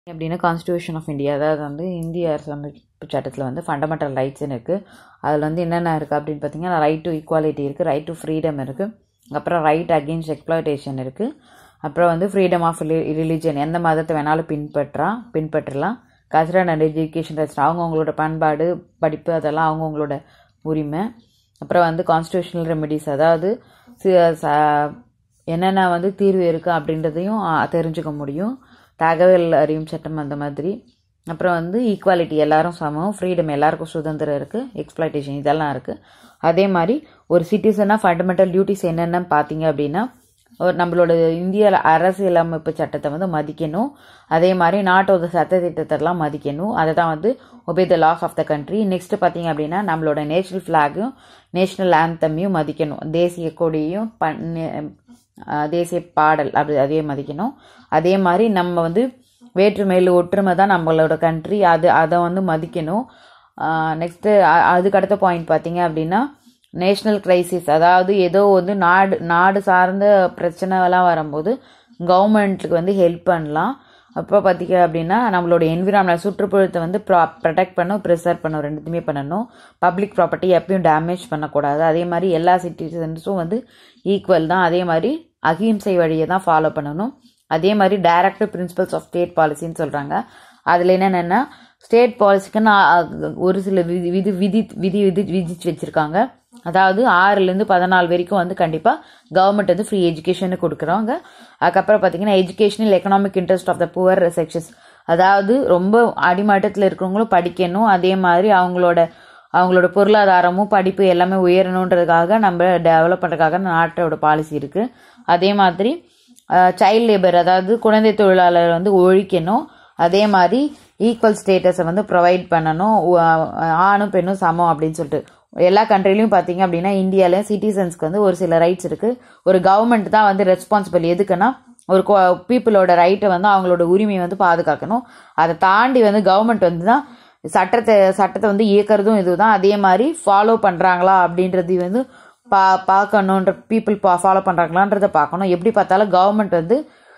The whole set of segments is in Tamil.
எப்படின்னா கான்ஸ்டியூஷன் ஆஃப் இந்தியா அதாவது வந்து இந்திய அரசமைப்பு சட்டத்தில் வந்து ஃபண்டமெண்டல் ரைட்ஸ்னு இருக்குது அதில் வந்து என்னென்ன இருக்குது அப்படின்னு பார்த்தீங்கன்னா ரைட் டு ஈக்குவாலிட்டி இருக்குது ரைட் டு ஃப்ரீடம் இருக்குது அப்புறம் ரைட் அகெயின்ஸ்ட் எக்ஸ்ப்ளாய்டேஷன் இருக்குது அப்புறம் வந்து ஃப்ரீடம் ஆஃப் ரிலிஜன் எந்த மதத்தை வேணாலும் பின்பற்றா பின்பற்றலாம் கல்ச்சரல் அண்ட் எஜுகேஷன் ரைட்ஸ் அவங்கவுங்களோட பண்பாடு படிப்பு அதெல்லாம் அவங்கவுங்களோட உரிமை அப்புறம் வந்து கான்ஸ்டியூஷனல் ரெமெடிஸ் அதாவது சி- ச- என்னென்ன வந்து தீர்வு இருக்குது அப்படின்றதையும் ஆ, தெரிஞ்சுக்க முடியும் தகவல் அறியும் சட்டம் அந்த மாதிரி அப்புறம் வந்து ஈக்குவாலிட்டி எல்லாரும் சமம் ஃப்ரீடம் எல்லாருக்கும் சுதந்திரம் இருக்குது எக்ஸ்ப்ளாய்டேஷன் இதெல்லாம் இருக்குது அதே மாதிரி ஒரு சிட்டிசனாக ஃபண்டமெண்டல் டியூட்டிஸ் என்னென்னு பார்த்தீங்க அப்படின்னா ஒரு நம்மளோட இந்திய அரசியலமைப்பு சட்டத்தை வந்து மதிக்கணும் அதே மாதிரி நாட்டோட சட்ட திட்டத்தெல்லாம் மதிக்கணும் அதை தான் வந்து obey the laws of the country next பார்த்தீங்க அப்படின்னா நம்மளோட நேஷனல் ஃப்ளாகும் நேஷனல் ஆந்தமையும் மதிக்கணும் தேசிய கொடியும் பண்ண அஹ் தேசிய பாடல் அப்படி அதே மதிக்கணும் அதே மாதிரி நம்ம வந்து வேற்றுமையில் ஒற்றுமை தான் நம்மளோட கண்ட்ரி அது அதை வந்து மதிக்கணும் நெக்ஸ்ட்டு அதுக்கு அடுத்த பாயிண்ட் பார்த்தீங்க அப்படின்னா நேஷ்னல் கிரைசிஸ் அதாவது ஏதோ வந்து நாடு நாடு சார்ந்த பிரச்சனைலாம் வரும்போது கவர்மெண்ட்டுக்கு வந்து ஹெல்ப் பண்ணலாம் அப்போ பார்த்தீங்க அப்படின்னா நம்மளோட என்விரான்மெண்ட் சுற்றுப்புறத்தை வந்து ப்ரொடெக்ட் பண்ணும் ப்ரிசர்வ் பண்ணும் ரெண்டுத்துமே பண்ணணும் பப்ளிக் ப்ராப்பர்ட்டி எப்பயும் டேமேஜ் பண்ணக்கூடாது அதே மாதிரி எல்லா சிட்டிசன்ஸும் வந்து ஈக்குவல் தான் அதே மாதிரி அகிம்சை வழியை தான் ஃபாலோ பண்ணணும் அதே மாதிரி டைரக்டிவ் பிரின்சிபல்ஸ் ஆஃப் ஸ்டேட் பாலிசின்னு சொல்கிறாங்க அதில் என்னென்னா ஸ்டேட் பாலிசிக்குன்னு ஆ- ஒரு சில விதி விதி விதி விதி விதி விதிச்சு வச்சுருக்காங்க அதாவது ஆறுலேருந்து பதினாலு வரைக்கும் வந்து கண்டிப்பாக கவர்மெண்ட் வந்து ஃப்ரீ எஜுகேஷன் கொடுக்குறாங்க அதுக்கப்புறம் பார்த்தீங்கன்னா educational economic interest of the poor sections அதாவது ரொம்ப அடிமட்டத்தில் இருக்கிறவங்களும் படிக்கணும் அதே மாதிரி அவங்களோட அவங்களோட பொருளாதாரமும் படிப்பு எல்லாமே உயரணுன்றதுக்காக நம்ம டெவலப் பண்ணுறதுக்காக நாட்டோட பாலிசி இருக்குது அதே மாதிரி சைல்ட் லேபர் அதாவது குழந்தை தொழிலாளர் வந்து ஒழிக்கணும் அதே மாதிரி ஈக்குவல் ஸ்டேட்டஸை வந்து ப்ரொவைட் பண்ணணும் உ- அஹ் ஆணும் பெண்ணும் சமம் அப்படின்னு சொல்லிட்டு எல்லா கண்ட்ரிலையும் பார்த்தீங்க அப்படின்னா இந்தியாலையும் சிட்டிசன்ஸ்க்கு வந்து ஒரு சில ரைட்ஸ் இருக்குது ஒரு கவர்மெண்ட் தான் வந்து ரெஸ்பான்சிபிள் எதுக்குன்னா ஒரு பீப்புளோட ரைட்டை வந்து அவங்களோட உரிமையை வந்து பாதுகாக்கணும் அதை தாண்டி வந்து கவர்மெண்ட் வந்து தான் சட்டத்தை சட்டத்தை வந்து இயக்கிறதும் இதுதான் அதே மாதிரி ஃபாலோ பண்ணுறாங்களா அப்படின்றது வந்து பா பார்க்கணுன்ற பீப்புள் பா ஃபாலோ பண்ணுறாங்களான்றத பார்க்கணும் எப்படி பார்த்தாலும் கவர்மெண்ட் வந்து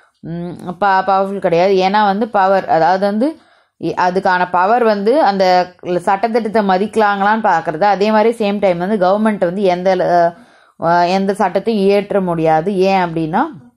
பா பவர்ஃபுல் கிடையாது ஏன்னா வந்து பவர் அதாவது வந்து இ- அதுக்கான பவர் வந்து அந்த சட்டத்திட்டத்தை மதிக்கலாங்களான்னு பார்க்குறது அதே மாதிரி சேம் டைம் வந்து கவர்மெண்ட் வந்து எந்த அஹ், எந்த சட்டத்தையும் இயற்ற முடியாது ஏன் அப்படின்னா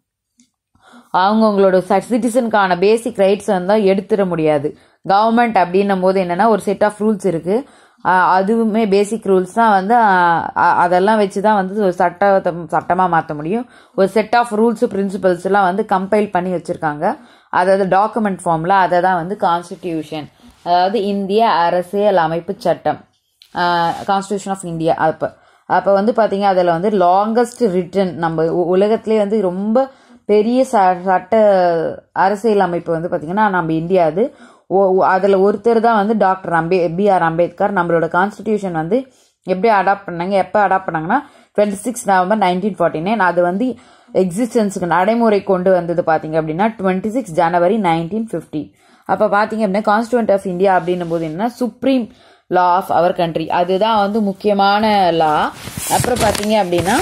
அவங்கவுங்களோட சிட்டிசனுக்கான பேசிக் ரைட்ஸ் வந்து எடுத்துட முடியாது கவர்மெண்ட் அப்படின்னும் போது என்னன்னா ஒரு செட் ஆஃப் ரூல்ஸ் இருக்கு ஆஹ் அதுவுமே பேசிக் ரூல்ஸ் தான் வந்து ஆஹ் அ- அதெல்லாம் வச்சு தான் வந்து ஒரு சட்டத்தை சட்டமாக மாற்ற முடியும் ஒரு செட் ஆஃப் ரூல்ஸ் பிரின்சிபல்ஸ் எல்லாம் வந்து கம்பைல் பண்ணி வச்சுருக்காங்க அதாவது டாக்குமெண்ட் ஃபார்மில் அதை தான் வந்து கான்ஸ்டிடியூஷன் அதாவது இந்திய அரசியல் அமைப்பு சட்டம் கான்ஸ்டியூஷன் ஆஃப் இந்தியா அப்போ அப்போ வந்து பார்த்தீங்க அதில் வந்து லாங்கஸ்ட் ரிட்டன் நம்ம உ- உலகத்திலே வந்து ரொம்ப பெரிய ச சட்ட அரசியல் அமைப்பு வந்து பார்த்தீங்கன்னா நம்ம இந்தியா அது அதில் ஒருத்தர் தான் வந்து டாக்டர் அம்பே பிஆர் அம்பேத்கர் நம்மளோட கான்ஸ்டிடியூஷன் வந்து எப்படி அடாப்ட் பண்ணாங்க எப்போ அடாப்ட் பண்ணாங்கன்னா twenty six November nineteen forty nine அது வந்து எக்ஸிஸ்டன்ஸுக்கு நடைமுறை கொண்டு வந்தது பார்த்தீங்க அப்படின்னா twenty six January nineteen fifty அப்போ பார்த்தீங்க அப்படின்னா கான்ஸ்டியூண்ட் ஆஃப் இந்தியா அப்படின்னும் போது என்னன்னா supreme law of our country அதுதான் வந்து முக்கியமான லா அப்புறம் பார்த்தீங்க அப்படின்னா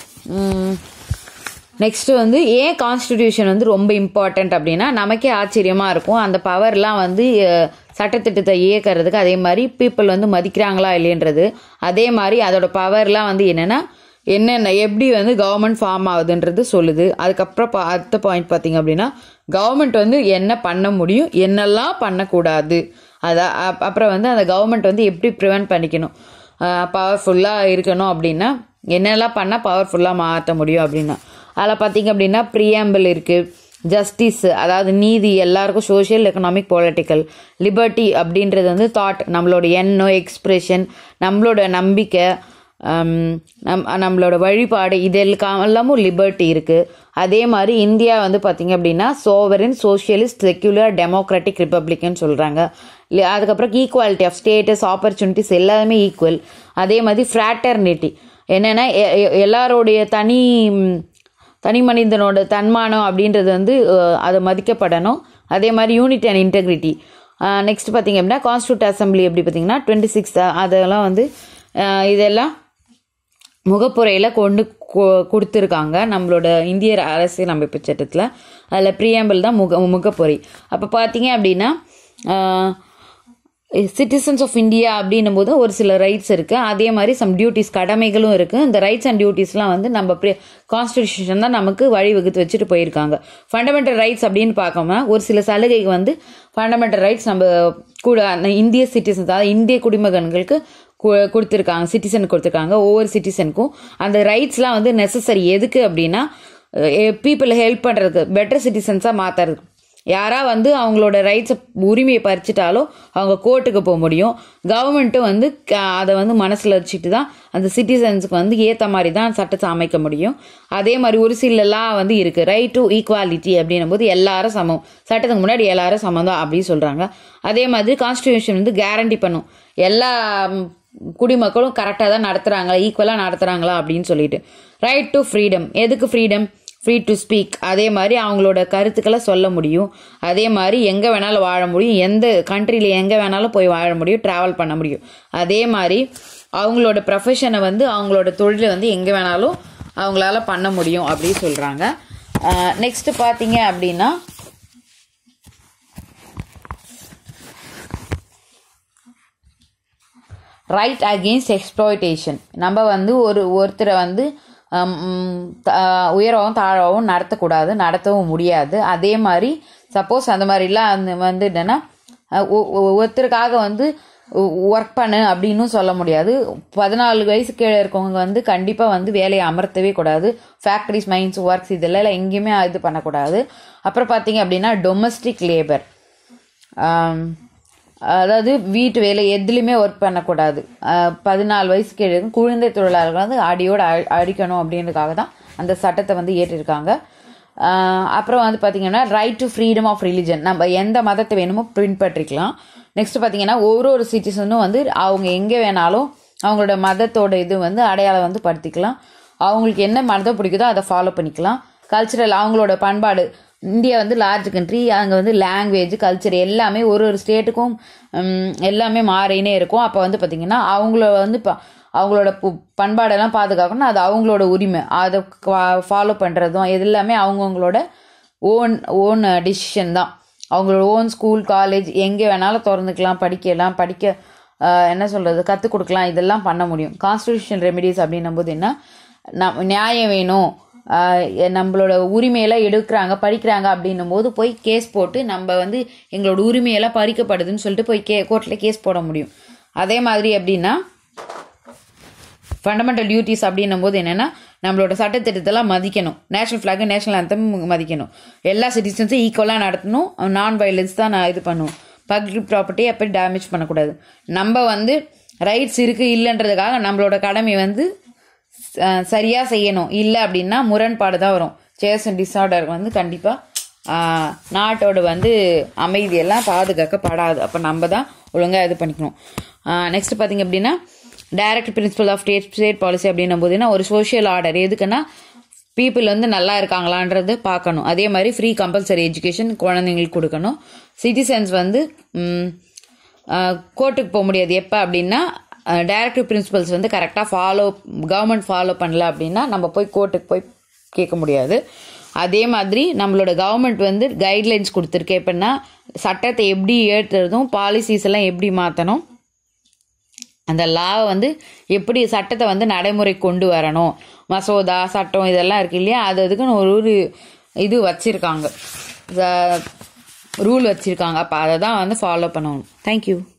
நெக்ஸ்ட் வந்து ஏன் கான்ஸ்டிடியூஷன் வந்து ரொம்ப இம்பார்ட்டன்ட் அப்படின்னா நமக்கே ஆச்சரியமா இருக்கும் அந்த பவர்லாம் வந்து அஹ், சட்டத்திட்டத்தை இயக்கிறதுக்கு அதே மாதிரி பீப்புள் வந்து மதிக்கிறாங்களா இல்லைன்றது அதே மாதிரி அதோட பவர்லாம் வந்து என்னன்னா என்னென்ன எப்படி வந்து கவர்மெண்ட் ஃபார்ம் ஆகுதுன்றது சொல்லுது அதுக்கப்புறம் பா- அடுத்த பாயிண்ட் பார்த்தீங்க அப்படின்னா கவர்மெண்ட் வந்து என்ன பண்ண முடியும் என்னெல்லாம் பண்ணக்கூடாது அதான் அப்- அப்புறம் வந்து அந்த கவர்மெண்ட் வந்து எப்படி ப்ரிவென்ட் பண்ணிக்கணும் பவர்ஃபுல்லாக இருக்கணும் அப்படின்னா என்னெல்லாம் பண்ணால் பவர்ஃபுல்லாக மாற்ற முடியும் அப்படின்னா அதில் பார்த்தீங்க அப்படின்னா ப்ரியாம்பிள் இருக்குது ஜஸ்டிஸ் அதாவது நீதி எல்லாருக்கும் சோஷியல் எக்கனாமிக் பொலிட்டிக்கல் லிபர்ட்டி அப்படின்றது வந்து தாட் நம்மளோட எண்ணம் எக்ஸ்பிரஷன் நம்மளோட நம்பிக்கை ஹம், நம் நம்மளோட வழிபாடு இது எல்லாமும் லிபர்ட்டி இருக்குது அதே மாதிரி இந்தியா வந்து பார்த்தீங்க அப்படின்னா சோவரின் சோஷியலிஸ்ட் செக்யூலர் டெமோக்ராட்டிக் ரிப்பப்ளிக்னு சொல்கிறாங்க அதுக்கப்புறம் ஈக்குவாலிட்டி ஆஃப் ஸ்டேட்டஸ் ஆப்பர்ச்சுனிட்டிஸ் எல்லாமே ஈக்குவல் அதே மாதிரி ஃப்ராட்டர்னிட்டி என்னென்னா எல்லாருடைய தனி ம், தனி மனிதனோட தன்மானம் அப்படின்றது வந்து அஹ், அது மதிக்கப்படணும் அதே மாதிரி யூனிட் அண்ட் இன்டெகிரிட்டி நெக்ஸ்ட் பார்த்தீங்க அப்படின்னா கான்ஸ்டியூட் அசம்பிளி எப்படி பார்த்தீங்கன்னா டுவெண்ட்டி சிக்ஸ் அதெல்லாம் வந்து அஹ், இதெல்லாம் முகப்புரையில் கொண்டு கொ- கொடுத்துருக்காங்க நம்மளோட இந்திய அரசியல் அமைப்பு சட்டத்தில் அதில் ப்ரியாம்பிள் தான் முக முகப்புரை அப்போ பார்த்தீங்க அப்படின்னா சிட்டிசன்ஸ் ஆஃப் இந்தியா அப்படின்னும் போது ஒரு சில ரைட்ஸ் இருக்குது அதே மாதிரி சம் டியூட்டிஸ் கடமைகளும் இருக்குது இந்த ரைட்ஸ் அண்ட் டியூட்டிஸ்லாம் வந்து நம்ம கான்ஸ்டியூஷன் தான் நமக்கு வழிவகுத்து வச்சுட்டு போயிருக்காங்க ஃபண்டமெண்டல் ரைட்ஸ் அப்படின்னு பார்க்காம ஒரு சில சலுகைக்கு வந்து ஃபண்டமெண்டல் ரைட்ஸ் நம்ம கூட அந்த இந்திய சிட்டிசன்ஸ் அதாவது இந்திய குடிமகன்களுக்கு கு- கொடுத்துருக்காங்க சிட்டிசன் கொடுத்துருக்காங்க ஒவ்வொரு சிட்டிசனுக்கும் அந்த ரைட்ஸ்லாம் வந்து நெசசரி எதுக்கு அப்படின்னா பீப்புளை ஹெல்ப் பண்ணுறதுக்கு பெட்டர் சிட்டிசன்ஸாக மாற்றுறதுக்கு யாரா வந்து அவங்களோட ரைட்ஸை உரிமையை பறிச்சிட்டாலோ அவங்க கோர்ட்டுக்கு போக முடியும் கவர்மெண்ட்டும் வந்து க- அதை வந்து மனசில் வச்சுட்டு தான் அந்த சிட்டிசன்ஸுக்கு வந்து ஏற்ற மாதிரி தான் சட்டத்தை அமைக்க முடியும் அதே மாதிரி ஒரு சில லா வந்து இருக்குது ரைட் டு ஈக்குவாலிட்டி அப்படின்னும் போது எல்லாரும் சமம் சட்டத்துக்கு முன்னாடி எல்லாரும் சமம் தான் அப்படின்னு சொல்கிறாங்க அதே மாதிரி கான்ஸ்டியூஷன் வந்து கேரண்டி பண்ணும் எல்லா ம், குடிமக்களும் கரெக்டாக தான் நடத்துகிறாங்களா ஈக்குவலாக நடத்துகிறாங்களா அப்படின்னு சொல்லிட்டு ரைட் டு ஃப்ரீடம் எதுக்கு ஃப்ரீடம் ஃப்ரீ டு ஸ்பீக் அதே மாதிரி அவங்களோட கருத்துக்களை சொல்ல முடியும் அதே மாதிரி எங்கே வேணாலும் வாழ முடியும் எந்த கண்ட்ரியில் எங்கே வேணாலும் போய் வாழ முடியும் ட்ராவல் பண்ண முடியும் அதே மாதிரி அவங்களோட ப்ரொஃபஷனை வந்து அவங்களோட தொழிலை வந்து எங்கே வேணாலும் அவங்களால பண்ண முடியும் அப்படின்னு சொல்கிறாங்க நெக்ஸ்ட் பார்த்தீங்க அப்படின்னா ரைட் அகெயின்ஸ்ட் எக்ஸ்ப்ளாய்டேஷன் நம்ம வந்து ஒரு ஒருத்தரை வந்து ஹம், ம், த- உயரவும் தாழவும் நடத்தக்கூடாது நடத்தவும் முடியாது அதே மாதிரி சப்போஸ் அந்த மாதிரிலாம் அந்த வந்து என்னென்னா ஒருத்தருக்காக வந்து ஒர்க் பண்ணு அப்படின்னு சொல்ல முடியாது பதினாலு வயசு கீழே இருக்கவங்க வந்து கண்டிப்பாக வந்து வேலையை அமர்த்தவே கூடாது ஃபேக்ட்ரிஸ் மைன்ஸ் ஒர்க்ஸ் இதெல்லாம் எல்லாம் எங்கேயுமே இது பண்ணக்கூடாது அப்புறம் பார்த்தீங்க அப்படின்னா டொமஸ்டிக் லேபர் அதாவது வீட்டு வேலை எதுலேயுமே ஒர்க் பண்ணக்கூடாது ஆஹ் பதினாலு வயசுக்கு கீழே இருக்கும் குழந்தை தொழிலாளர்கள் வந்து அடியோடு அ- அடிக்கணும் அப்படின்றதுக்காக தான் அந்த சட்டத்தை வந்து ஏற்றிருக்காங்க ஆஹ் அப்புறம் வந்து பார்த்தீங்கன்னா right to freedom of religion நம்ம எந்த மதத்தை வேணுமோ பின்பற்றிக்கலாம் நெக்ஸ்ட் பார்த்தீங்கன்னா ஒரு ஒரு சிட்டிசனும் வந்து அவங்க எங்கே வேணாலும் அவங்களோட மதத்தோட இது வந்து அடையாளம் வந்து படுத்திக்கலாம் அவங்களுக்கு என்ன மதம் பிடிக்குதோ அதை ஃபாலோ பண்ணிக்கலாம் கல்ச்சுரல் அவங்களோட பண்பாடு இந்தியா வந்து லார்ஜ் கண்ட்ரி அங்கே வந்து லாங்குவேஜ் கல்ச்சர் எல்லாமே ஒரு ஒரு ஸ்டேட்டுக்கும் எல்லாமே மாறினே இருக்கும் அப்போ வந்து பார்த்திங்கன்னா அவங்கள வந்து ப- அவங்களோட பு- பண்பாடெல்லாம் பாதுகாக்கணும் அது அவங்களோட உரிமை அதை ஃபாலோ பண்ணுறதும் இது எல்லாமே அவங்கவுங்களோட ஓன் ஓன் டிசிஷன் தான் அவங்களோட ஓன் ஸ்கூல் காலேஜ் எங்கே வேணாலும் திறந்துக்கலாம் படிக்கலாம் படிக்க ஆஹ், என்ன சொல்கிறது கற்றுக் கொடுக்கலாம் இதெல்லாம் பண்ண முடியும் கான்ஸ்டியூஷன் ரெமிடிஸ் அப்படின்னும் போது என்ன நம் நியாயம் வேணும் ஆஹ், எ- நம்மளோட உரிமையெல்லாம் எடுக்கிறாங்க படிக்கிறாங்க அப்படின்னும் போது போய் கேஸ் போட்டு நம்ம வந்து எங்களோட உரிமையெல்லாம் பறிக்கப்படுதுன்னு சொல்லிட்டு போய் கே கோர்ட்டில் கேஸ் போட முடியும் அதே மாதிரி எப்படின்னா ஃபண்டமெண்டல் டியூட்டிஸ் அப்படின்னும் போது என்னென்னா நம்மளோட சட்டத்திட்டத்தெல்லாம் மதிக்கணும் நேஷனல் ஃப்ளாக் நேஷனல் anthem மதிக்கணும் எல்லா சிட்டிசன்ஸும் ஈக்குவலாக நடத்தணும் நான் வயலன்ஸ் தான் நான் இது பண்ணுவோம் பப்ளிக் ப்ராப்பர்ட்டியை எப்படி டேமேஜ் பண்ணக்கூடாது நம்ம வந்து ரைட்ஸ் இருக்குது இல்லைன்றதுக்காக நம்மளோட கடமை வந்து சரியாக செய்யணும் இல்லை அப்படின்னா முரண்பாடு தான் வரும் சேஸ் அண்ட் டிஸார்டர் வந்து கண்டிப்பாக நாட்டோட வந்து அமைதியெல்லாம் பாதுகாக்கப்படாது அப்போ நம்ம தான் ஒழுங்காக இது பண்ணிக்கணும் நெக்ஸ்ட் பார்த்தீங்க அப்படின்னா direct principle of state state policy அப்படின்னும் போதுன்னா ஒரு சோஷியல் ஆர்டர் எதுக்குன்னா பீப்புள் வந்து நல்லா இருக்காங்களான்றது பார்க்கணும் அதே மாதிரி ஃப்ரீ கம்பல்சரி எஜுகேஷன் குழந்தைங்களுக்கு கொடுக்கணும் சிட்டிசன்ஸ் வந்து கோர்ட்டுக்கு போக முடியாது எப்போ அப்படின்னா டைரக்டிவ் பிரின்சிபல்ஸ் வந்து கரெக்டாக ஃபாலோ கவர்மெண்ட் ஃபாலோ பண்ணல அப்படின்னா நம்ம போய் கோர்ட்டுக்கு போய் கேட்க முடியாது அதே மாதிரி நம்மளோட கவர்மெண்ட் வந்து கைட்லைன்ஸ் கொடுத்துருக்கு எப்படின்னா சட்டத்தை எப்படி ஏற்றுறதும் பாலிசிஸ் எல்லாம் எப்படி மாற்றணும் அந்த லாவை வந்து எப்படி சட்டத்தை வந்து நடைமுறை கொண்டு வரணும் மசோதா சட்டம் இதெல்லாம் இருக்கு இல்லையா அது அதுக்குன்னு ஒரு ஒரு இது வச்சுருக்காங்க ரூல் வச்சுருக்காங்க அப்போ அதை தான் வந்து ஃபாலோ பண்ணணும் தேங்க்யூ